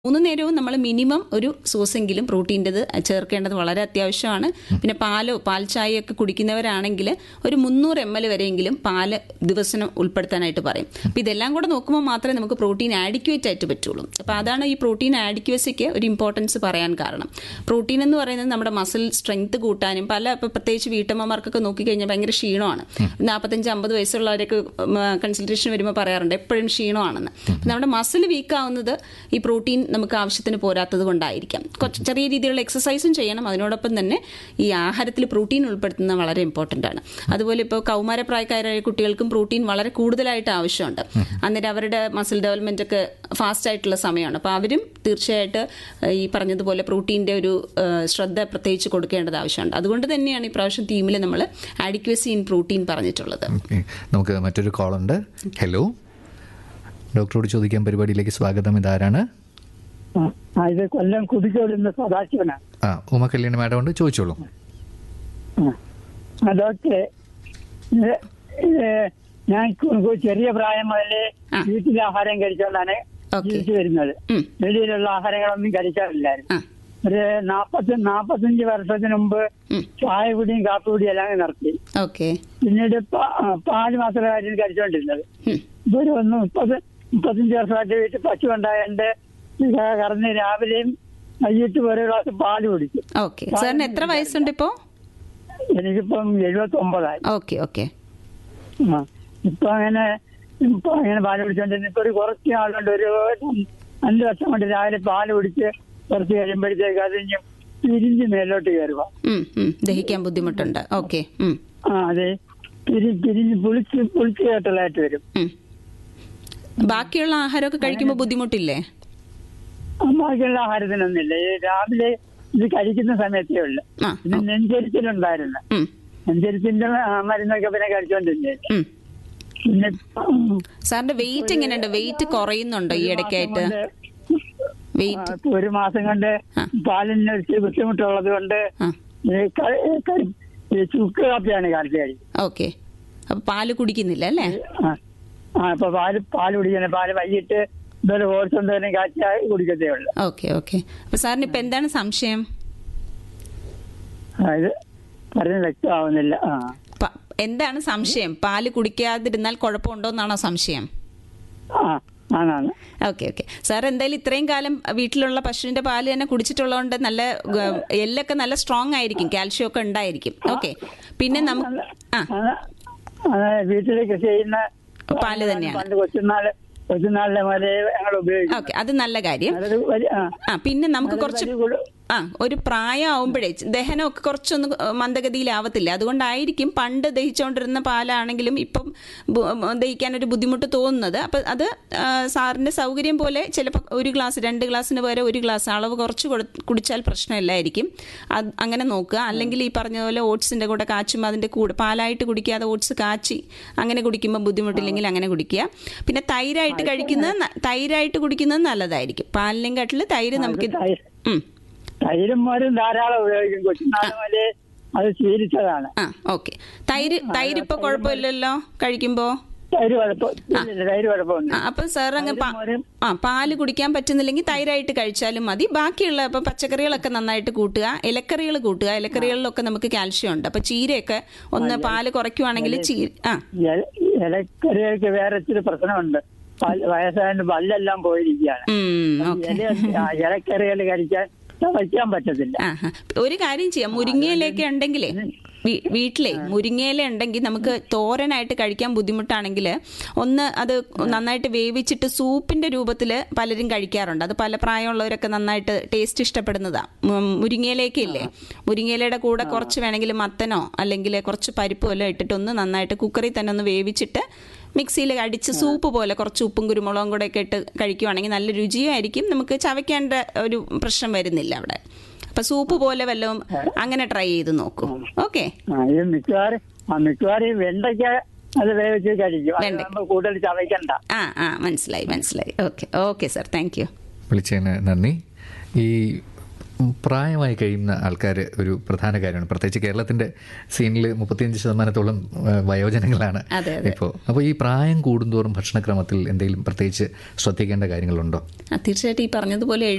മൂന്ന് നേരവും നമ്മൾ മിനിമം ഒരു സോസെങ്കിലും പ്രോട്ടീൻ്റെത് ചേർക്കേണ്ടത് വളരെ അത്യാവശ്യമാണ് പിന്നെ പാലോ പാൽ ചായയൊക്കെ കുടിക്കുന്നവരാണെങ്കിൽ ഒരു മുന്നൂറ് എം എൽ വരെയെങ്കിലും പാല് ദിവസം ഉൾപ്പെടുത്താനായിട്ട് പറയും അപ്പോൾ ഇതെല്ലാം കൂടെ നോക്കുമ്പോൾ മാത്രമേ നമുക്ക് പ്രോട്ടീൻ ആഡിക്വേറ്റ് ആയിട്ട് പറ്റുള്ളൂ അപ്പോൾ അതാണ് ഈ പ്രോട്ടീൻ ആഡിക്വസിക്ക് ഒരു ഇമ്പോർട്ടൻസ് പറയാൻ കാരണം പ്രോട്ടീൻ എന്ന് പറയുന്നത് നമ്മുടെ മസിൽ സ്ട്രെങ്ത് കൂട്ടാനും പല ഇപ്പോൾ പ്രത്യേകിച്ച് വീട്ടമ്മമാർക്കൊക്കെ നോക്കിക്കഴിഞ്ഞാൽ ഭയങ്കര ക്ഷീണമാണ് നാൽപ്പത്തഞ്ച് അമ്പത് വയസ്സുള്ളവരൊക്കെ കൺസൾട്ടേഷൻ വരുമ്പോൾ പറയാറുണ്ട് എപ്പോഴും ക്ഷീണമാണെന്ന് അപ്പോൾ നമ്മുടെ മസിൽ വീക്ക് ആവുന്നത് ഈ പ്രോട്ടീൻ നമുക്ക് ആവശ്യത്തിന് പോരാത്തത് കൊണ്ടായിരിക്കാം കുറച്ച് ചെറിയ രീതിയിലുള്ള എക്സസൈസും ചെയ്യണം അതിനോടൊപ്പം തന്നെ ഈ ആഹാരത്തിൽ പ്രോട്ടീൻ ഉൾപ്പെടുത്തുന്നത് വളരെ ഇമ്പോർട്ടൻ്റ് ആണ് അതുപോലെ ഇപ്പോൾ കൗമാരപ്രായക്കാരായ കുട്ടികൾക്കും പ്രോട്ടീൻ വളരെ കൂടുതലായിട്ട് ആവശ്യമുണ്ട് അന്നേരം അവരുടെ മസിൽ ഡെവലപ്മെന്റ് ഒക്കെ ഫാസ്റ്റ് ആയിട്ടുള്ള സമയമാണ് അപ്പോൾ അവരും തീർച്ചയായിട്ട് ഈ പറഞ്ഞതുപോലെ പ്രോട്ടീൻ്റെ ഒരു ഏഹ്, ശ്രദ്ധ പ്രത്യേകിച്ച് കൊടുക്കേണ്ടത് ആവശ്യമുണ്ട് അതുകൊണ്ട് തന്നെയാണ് ഈ പ്രാവശ്യം തീമിൽ നമ്മൾ ആഡിക്വസി ഇൻ പ്രോട്ടീൻ പറഞ്ഞിട്ടുള്ളത് ഓക്കെ നമുക്ക് മറ്റൊരു കോളുണ്ട് ഹലോ ഡോക്ടറോട് ചോദിക്കാൻ പരിപാടിയിലേക്ക് സ്വാഗതം ഇതാരാണ് ആ, ആ, ഇത് കൊല്ലം കുതിച്ചോടുന്ന സദാശിവനാണ് ആ ഉമ കല്യാണി മാഡം ഉണ്ട് ചോദിച്ചോളൂ ആ. ആ ഡോക്ടറെ ഇത് ഇത് ഞാൻ കു- ചെറിയ പ്രായം മുതലേ ആ. വീട്ടിലെ ആഹാരം കഴിച്ചുകൊണ്ടാണ് ഓക്കെ. ജീവിച്ചു വരുന്നത് ഉം. വെളിയിലുള്ള ആഹാരങ്ങളൊന്നും കഴിക്കാറില്ലായിരുന്നു ആ ഒരു നാപ്പത്തി നാപ്പത്തഞ്ച് വർഷത്തിന് മുമ്പ് ഉം. ചായ കുടിയും കാപ്പി കുടിയും എല്ലാം നിർത്തി ഓക്കെ പിന്നീട് പ- ആ, പാല് മാത്രമായിരുന്നു കഴിച്ചുകൊണ്ടിരുന്നത് ഉം. ഇപ്പൊ ഒരു ഒന്ന് മുപ്പത് മുപ്പത്തഞ്ച് വർഷമായിട്ട് വീട്ടിൽ പശു ഉണ്ടായതുകൊണ്ട് കറന്ന് രാവിലെയും വൈകിട്ട് ഒരു ഗ്ലാസ് പാല് കുടിക്കും ഓക്കെ സാറിന് എത്ര വയസ്സുണ്ട് ഇപ്പോൾ എനിക്കിപ്പം എഴുപത്തി ഒമ്പതായി ഓക്കെ ഓക്കെ ആ ഇപ്പൊ അങ്ങനെ ഇപ്പൊ അങ്ങനെ പാല് കുടിച്ചോണ്ടിരുന്ന ഇപ്പൊ ഒരു കുറച്ച് നാളുകൊണ്ട് ഒരു അഞ്ച് വർഷം കൊണ്ട് രാവിലെ പാല് കുടിച്ച് കുറച്ച് കഴിയുമ്പോഴത്തേക്ക് അത് ഇനി പിരിഞ്ഞ് മേലോട്ട് കയറുക ഉം, ഉം. ദഹിക്കാൻ ബുദ്ധിമുട്ടുണ്ട് ഓക്കെ ഉം, ആ അതെ പിരി പിരിഞ്ഞ് പുളിച്ച് പുളിച്ച് കേട്ടലായിട്ട് വരും ഉം. ബാക്കിയുള്ള ആഹാരമൊക്കെ കഴിക്കുമ്പോൾ ബുദ്ധിമുട്ടില്ലേ ആ, ബാക്കിയുള്ള ആഹാരത്തിനൊന്നുമില്ല ഈ രാവിലെ ഇത് കഴിക്കുന്ന സമയത്തേ ഉള്ളു ആ പിന്നെ നെഞ്ചരിച്ചിലുണ്ടായിരുന്നു ഉം, നെഞ്ചരിച്ചിന്റെ ആ, മരുന്നൊക്കെ പിന്നെ കഴിച്ചോണ്ടിരുന്നേ ഉം. പിന്നെ ഉം, സാറിന്റെ വെയിറ്റ് എങ്ങനെയുണ്ട് വെയിറ്റ് കുറയുന്നുണ്ടോ ഈ ഇടയ്ക്കായിട്ട് കൊണ്ട് വെയിറ്റ് ആ, ഇപ്പൊ ഒരു മാസം കൊണ്ട് ആ. പാലിന് ഒരു ബുദ്ധിമുട്ടുള്ളത് കൊണ്ട് ആ ഈ ക- ക- ഈ ചുക്ക് കാപ്പിയാണ് കാലത്ത് കഴിക്കുന്നത് ഓക്കെ അപ്പൊ പാല് കുടിക്കുന്നില്ല അല്ലേ ആ ആ ഇപ്പൊ പാല് പാല് കുടിക്കുന്നത് പാല് വൈകിട്ട് ഇതുപോലെ ഓർച്ച് എന്തെങ്കിലും കാച്ചി കുടിക്കത്തേ ഉള്ളു ഓക്കെ ഓക്കെ അപ്പൊ സാറിന് ഇപ്പൊ എന്താണ് സംശയം ആ, ഇത് പറഞ്ഞ് വ്യക്തമാവുന്നില്ല ആ പ- എന്താണ് സംശയം പാല് കുടിക്കാതിരുന്നാൽ കുഴപ്പമുണ്ടോന്നാണോ സംശയം ആ ആണാണ് ഓക്കെ ഓക്കെ സാർ എന്തായാലും ഇത്രയും കാലം വീട്ടിലുള്ള പശുവിന്റെ പാല് തന്നെ കുടിച്ചിട്ടുള്ളതുകൊണ്ട് നല്ല ഗ- എല്ലൊക്കെ നല്ല സ്ട്രോങ് ആയിരിക്കും കാൽഷ്യം ഒക്കെ ഉണ്ടായിരിക്കും ഓക്കെ പിന്നെ നമുക്ക് ആ അത് അത് വീട്ടില് കൃഷി ചെയ്യുന്ന പാല് തന്നെയാണ്. പണ്ട് കൊച്ചുനാള് കൊച്ചുനാളിലെ മുതലേ ഞങ്ങൾ ഉപയോഗിക്കും ഓക്കെ അത് നല്ല കാര്യം അതൊരു വലിയ ആ ആ പിന്നെ നമുക്ക് അതൊരു കുറച്ച് വലിയ ഗുണം. ആ ഒരു പ്രായമാവുമ്പോഴേ ദഹനമൊക്കെ കുറച്ചൊന്ന് മന്ദഗതിയിലാവത്തില്ല അതുകൊണ്ടായിരിക്കും പണ്ട് ദഹിച്ചുകൊണ്ടിരുന്ന പാലാണെങ്കിലും ഇപ്പം ബു- ദഹിക്കാൻ ഒരു ബുദ്ധിമുട്ട് തോന്നുന്നത് അപ്പം അത് ആ, സാറിൻ്റെ സൗകര്യം പോലെ ചിലപ്പോൾ ഒരു ഗ്ലാസ് രണ്ട് ഗ്ലാസ്സിന് പകരം ഒരു ഗ്ലാസ് അളവ് കുറച്ച് കൊടു- കുടിച്ചാൽ പ്രശ്നമില്ലായിരിക്കും അത് അങ്ങനെ നോക്കുക അല്ലെങ്കിൽ ഈ പറഞ്ഞ പോലെ ഓട്സിൻ്റെ കൂടെ കാച്ചും അതിൻ്റെ കൂടെ പാലായിട്ട് കുടിക്കാതെ ഓട്സ് കാച്ചി അങ്ങനെ കുടിക്കുമ്പോൾ ബുദ്ധിമുട്ടില്ലെങ്കിൽ അങ്ങനെ കുടിക്കുക പിന്നെ തൈരായിട്ട് കഴിക്കുന്നത് ന- തൈരായിട്ട് കുടിക്കുന്നത് നല്ലതായിരിക്കും പാലിനെയും കാട്ടിൽ തൈര് നമുക്ക് തൈര് ഉം. തൈരും മോരും ധാരാളം ഉപയോഗിക്കും കൊച്ചുനാൾ മുതലേ അത് ശീലിച്ചതാണ് ആ ഓക്കെ തൈര് തൈര് ഇപ്പൊ കുഴപ്പമില്ലല്ലോ കഴിക്കുമ്പോ തൈര് കുഴപ്പം ഇല്ലില്ല, തൈര് കുഴപ്പമൊന്നും ആ അപ്പൊ സാർ അങ്ങ് പാ- മോരും ആ പാല് കുടിക്കാൻ പറ്റുന്നില്ലെങ്കിൽ തൈരായിട്ട് കഴിച്ചാലും മതി ബാക്കിയുള്ള ഇപ്പൊ പച്ചക്കറികളൊക്കെ നന്നായിട്ട് കൂട്ടുക ഇലക്കറികൾ കൂട്ടുക ഇലക്കറികളിലൊക്കെ നമുക്ക് കാൽഷ്യം ഉണ്ട് അപ്പൊ ചീരയൊക്കെ ഒന്ന് പാല് കുറയ്ക്കുവാണെങ്കിൽ ചീര ആ ഇല- ഇലക്കറികൾക്ക് വേറെ ഇച്ചിരി പ്രശ്നമുണ്ട് പല്ല് വയസ്സായതിന്റെ പല്ലെല്ലാം പോയിരിക്കുകയാണ് ഉം, ഓക്കെ ഇല ആ, ഇലക്കറികൾ കഴിക്കാൻ വയ്ക്കാൻ പറ്റത്തില്ല ആ ആ. ഒരു കാര്യം ചെയ്യാം മുരിങ്ങയിലൊക്കെ ഉണ്ടെങ്കിലേ വീ- വീട്ടിലെ മുരിങ്ങയില ഉണ്ടെങ്കിൽ നമുക്ക് തോരനായിട്ട് കഴിക്കാൻ ബുദ്ധിമുട്ടാണെങ്കിൽ ഒന്ന് അത് നന്നായിട്ട് വേവിച്ചിട്ട് സൂപ്പിന്റെ രൂപത്തിൽ പലരും കഴിക്കാറുണ്ട് അത് പല പ്രായമുള്ളവരൊക്കെ നന്നായിട്ട് ടേസ്റ്റ് ഇഷ്ടപ്പെടുന്നതാ ഉം, മുരിങ്ങയിലയൊക്കെ ഇല്ലേ മുരിങ്ങയിലയുടെ കൂടെ കുറച്ച് വേണമെങ്കിൽ മത്തനോ അല്ലെങ്കിൽ കുറച്ച് പരിപ്പോ എല്ലാം ഇട്ടിട്ട് ഒന്ന് നന്നായിട്ട് കുക്കറിൽ തന്നെ ഒന്ന് വേവിച്ചിട്ട് മിക്സിയിൽ അടിച്ച് സൂപ്പ് പോലെ കുറച്ച് ഉപ്പും കുരുമുളകും കൂടെ ഒക്കെ ഇട്ട് കഴിക്കുവാണെങ്കിൽ നല്ല രുചിയായിരിക്കും നമുക്ക് ചവയ്ക്കേണ്ട ഒരു പ്രശ്നം വരുന്നില്ല അവിടെ അപ്പൊ സൂപ്പ് പോലെ വല്ലതും അങ്ങനെ ട്രൈ ചെയ്ത് നോക്കൂ ഓക്കെ ആ ഇത് മിക്കവാറും ആ മിക്കവാറും ഈ വെണ്ടയ്ക്ക അത് വേവിച്ച് കഴിക്കും അത് വെണ്ട. നമ്മൾ കൂടുതൽ ചവയ്ക്കണ്ട ആ ആ മനസ്സിലായി മനസ്സിലായി okay okay sir thank you വിളിച്ചതിന് നന്ദി ഈ പ്രായമായി കഴിയുന്ന ആൾക്കാർ ഒരു പ്രധാന കാര്യമാണ് പ്രത്യേകിച്ച് കേരളത്തിന്റെ സീനിൽ മുപ്പത്തിയഞ്ച് ശതമാനത്തോളം ആ, വയോജനങ്ങളാണ് അതെ, അതെ. ഇപ്പോൾ അപ്പോൾ ഈ പ്രായം കൂടുന്തോറും ഭക്ഷണക്രമത്തിൽ എന്തെങ്കിലും പ്രത്യേകിച്ച് ശ്രദ്ധിക്കേണ്ട കാര്യങ്ങളുണ്ടോ ആ, തീർച്ചയായിട്ടും ഈ പറഞ്ഞതുപോലെ